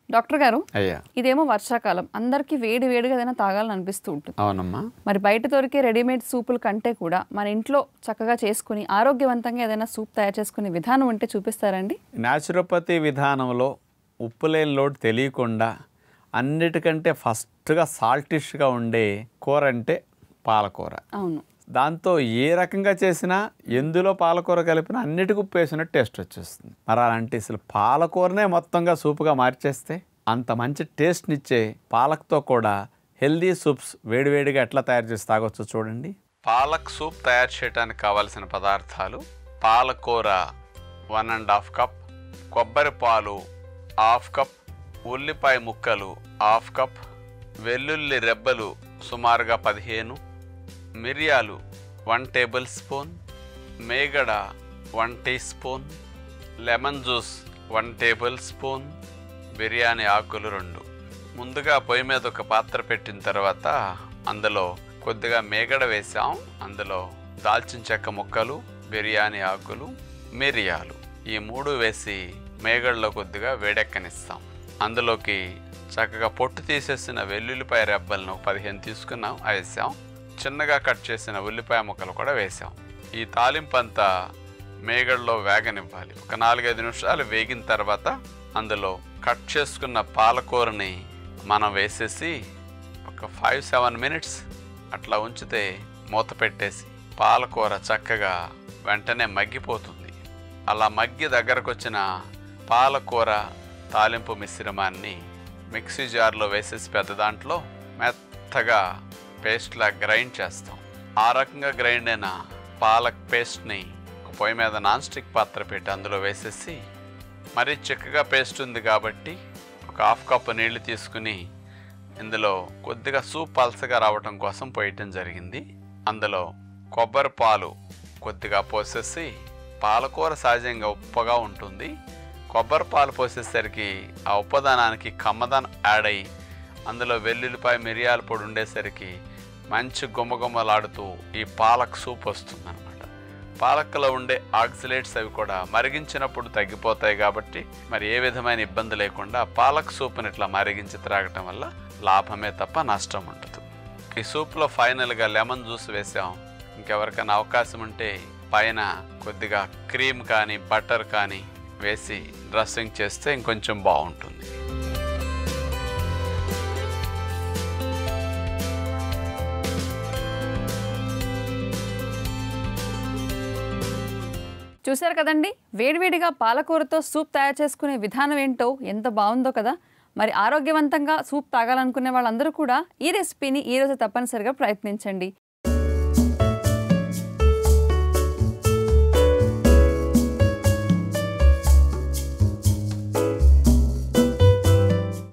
doctor గారు అయ్యా ఇదేమో వర్షాకాలం అందరికీ వేడి వేడిగా ఏదైనా తాగాలని అనిపిస్తూ ఉంటుంది అవునమ్మా మరి బయట దొరికే రెడీమేడ్ సూపుల కంటే కూడా మన ఇంట్లో చక్కగా చేసుకుని ఆరోగ్యవంతంగా ఏదైనా సూప్ తయారు చేసుకునే విధానం ఉంటే చూపిస్తారండి న్యాచురోపతి విధానంలో ఉప్పు లేని లోటు తెలియకుండా అన్నిటికంటే ఫస్ట్గా సాల్టిష్గా ఉండే కూర అంటే పాలకూర అవును దాంతో ఏ రకంగా చేసినా ఎందులో పాలకూర కలిపినా అన్నిటికి ఉప్పు వేసిన టేస్ట్ వచ్చేస్తుంది మరి అలాంటి అసలు పాలకూరనే మొత్తంగా సూపుగా మార్చేస్తే అంత మంచి టేస్ట్నిచ్చే పాలక్తో కూడా హెల్దీ సూప్స్ వేడివేడిగా ఎట్లా తయారు చేసి తాగొచ్చు చూడండి పాలక్ సూప్ తయారు చేయడానికి కావలసిన పదార్థాలు పాలకూర వన్ అండ్ హాఫ్ కప్ కొబ్బరి పాలు హాఫ్ కప్ ఉల్లిపాయ ముక్కలు హాఫ్ కప్ వెల్లుల్లి రెబ్బలు సుమారుగా పదిహేను మిరియాలు వన్ టేబుల్ స్పూన్ మేగడ one teaspoon lemon juice one tablespoon biryani ఆకులు రెండు ముందుగా పొయ్యి మీద ఒక పాత్ర పెట్టిన తర్వాత అందులో కొద్దిగా మేగడ వేసాం అందులో దాల్చిన చెక్క ముక్కలు బిర్యానీ ఆకులు మిరియాలు ఈ మూడు వేసి మేగడలో కొద్దిగా వేడెక్కనిస్తాం అందులోకి చక్కగా పొట్టు తీసేసిన వెల్లుల్లిపాయ రెబ్బలను ఒక పదిహేను తీసుకున్నాం అవి వేసాం చిన్నగా కట్ చేసిన ఉల్లిపాయ ముక్కలు కూడా వేసాం ఈ తాలింపు అంతా మేగడలో వేగనివ్వాలి ఒక నాలుగైదు నిమిషాలు వేగిన తర్వాత అందులో కట్ చేసుకున్న పాలకూరని మనం వేసేసి ఒక ఫైవ్ సెవెన్ మినిట్స్ అట్లా ఉంచితే మూత పెట్టేసి పాలకూర చక్కగా వెంటనే మగ్గిపోతుంది అలా మగ్గి దగ్గరకు వచ్చిన పాలకూర తాలింపు మిశ్రమాన్ని మిక్సీ జార్లో వేసేసి పెద్ద దాంట్లో మెత్తగా పేస్ట్లా గ్రైండ్ చేస్తాం ఆ రకంగా గ్రైండ్ అయిన పాలక్ పేస్ట్ని ఒక పొయ్యి మీద నాన్ స్టిక్ పాత్ర పెట్టి అందులో వేసేసి మరీ చిక్కగా పేస్ట్ ఉంది కాబట్టి ఒక హాఫ్ కప్ నీళ్లు తీసుకుని ఇందులో కొద్దిగా సూప్ పల్సగా రావటం కోసం పోయటం జరిగింది అందులో కొబ్బరి పాలు కొద్దిగా పోసేసి పాలకూర సహజంగా ఉప్పగా ఉంటుంది కొబ్బరి పాలు పోసేసరికి ఆ ఉప్పదనానికి కమ్మదనం యాడ్ అయ్యి అందులో వెల్లుల్లిపాయ మిరియాల పొడి ఉండేసరికి మంచి గుమ్మగుమ్మలాడుతూ ఈ పాలక్ సూప్ వస్తుందన్నమాట పాలక్లో ఉండే ఆక్సిలేట్స్ అవి కూడా మరిగించినప్పుడు తగ్గిపోతాయి కాబట్టి మరి ఏ విధమైన ఇబ్బంది లేకుండా పాలక్ సూప్ని ఇట్లా మరిగించి త్రాగటం వల్ల లాభమే తప్ప నష్టం ఉండదు ఈ సూప్లో ఫైనల్గా లెమన్ జ్యూస్ వేసాం ఇంకెవరికైనా అవకాశం ఉంటే పైన కొద్దిగా క్రీమ్ కానీ బటర్ కానీ వేసి డ్రెస్సింగ్ చేస్తే ఇంకొంచెం బాగుంటుంది చూశారు కదండి వేడివేడిగా పాలకూరతో సూప్ తయారు చేసుకునే విధానం ఏంటో ఎంత బాగుందో కదా మరి ఆరోగ్యవంతంగా సూప్ తాగాలనుకునే వాళ్ళందరూ కూడా ఈ రెసిపీని ఈ రోజు తప్పనిసరిగా ప్రయత్నించండి